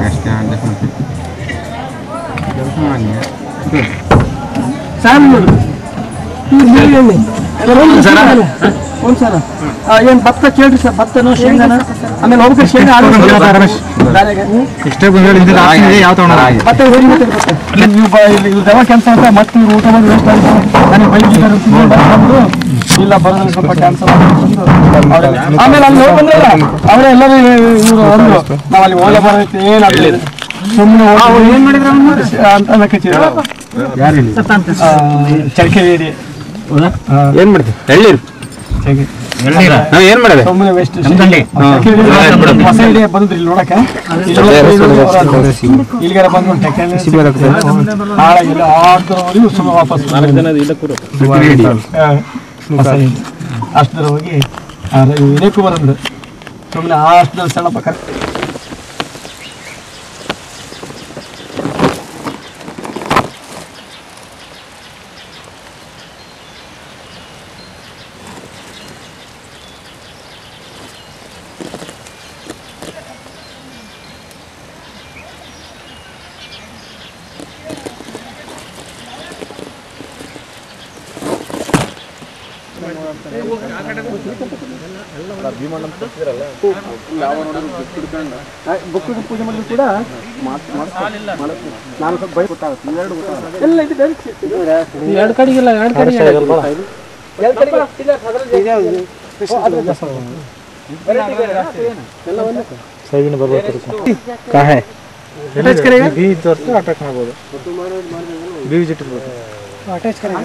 Sebastian देखो ಒಂದು ಸಲ ಏನು ಭತ್ತ ಕೇಳ್ರಿ ಸರ್ ಭತ್ತನೋ ಶೇಂಗಾನ ಆಮೇಲೆ ಹೋಗ್ಬೇಕು ಶೇಂಗಾ ಆಡು ರಮೇಶ್ ದಾರ್ಯಾಗ. ಇಷ್ಟೇ ಬಂದ್ರೆ ಇಂದ ಆಪ್ಷನ್ ಇದೆ ಯಾವ ತಗೊಂಡ ಭತ್ತ ಹೋಗಿ ಮತ್ತೆ ಭತ್ತ. ನೀವು ಬ- ಇಲ್ಲಿ ಇಲ್ಲಿ ದವ ಕೆಲಸ ಅಂತ ಮತ್ತೆ ಇವ್ರು ಊಟ ಮಾಡಿ ವೇಸ್ಟ್ ಆಗುತ್ತೆ ನನಗೆ ಬೈಕ್ ಗಿಡ ತಿಂದು ಬಂದು ಇಲ್ಲ ಬರೋದ್ರಲ್ಲಿ ಸ್ವಲ್ಪ ಕ್ಯಾನ್ಸಲ್ ಆಮೇಲೆ ಅಲ್ಲಿ ಹೋಗಿ ಬಂದ್ರಲ್ಲ ಅವರೇ ಎಲ್ಲರೂ ಇವರು ಅಂದ್ರು ನಾವು ಅಲ್ಲಿ ಹೋಗೇ ಬರೈತೆ ಏನಾಗಲಿಲ್ಲ ಸುಮ್ಮನೆ ಏನ್ ಮಾಡಿದ್ರು ಅಂತ ಅನ್ನಕ್ಕೆ ಯಾರಿಲ್ಲ ಚಳಕೆ ಬೇಡಿ ಏನ್ ಮಾಡಿದೆ ಎಳ್ನೀರು ನಾವ್ ಏನ್ ಮಾಡಿದೆ ಸುಮ್ಮನೆ ವೇಸ್ಟ್ ಹಾ. ಹೊಸ ಐಡಿಯಾ ಬಂದ್ರಿ ಇಲ್ಲಿ ನೋಡಕ್ಕೆ ಇಲ್ಲಿಗಾರ ಬಂದು ಹಾಳಾಗಿಲ್ಲ ಆಡ್ದವರೆಗೂ ಸುಮ್ಮನೆ ವಾಪಸ್ ಹಾ. ಹೊಸ idea. ಅಷ್ಟರ ಹೋಗಿ ವಿನಯ್ ಕುಮಾರ್ ಅಂದ್ರು ಸುಮ್ಮನೆ ಆ ಅಷ್ಟದಲ್ಲಿ ಸಣ್ಣ ಪಕ್ಕ ಬುಕ್ಕಿಗೆ ಪೂಜೆ ಮಾಡಿದ್ರು ಕೂಡ ನಾನು ಸ್ವಲ್ಪ ಬೈ ಗೊತ್ತಾಗುತ್ತೆ ಇವೆರಡು ಗೊತ್ತಾಗುತ್ತೆ ಎಲ್ಲ ಇದು ಬೆಂಕಿ ಎರಡು ಕಡೆಗಿಲ್ಲ ಎರಡು ಕಡೆ ಎರಡು ಕಡೆಗೆ ಇಲ್ಲ, ಅದ್ರಲ್ಲಿ ಇದೆ. ಓ, ಅದ್ರಲ್ಲಿ ಜಾಸ್ತಿ. Variety ಬೇರೆ, ಎಲ್ಲ ಒಂದೇ. Attach ಕರೆಗೆ? Attach ಕರೆಗೆ?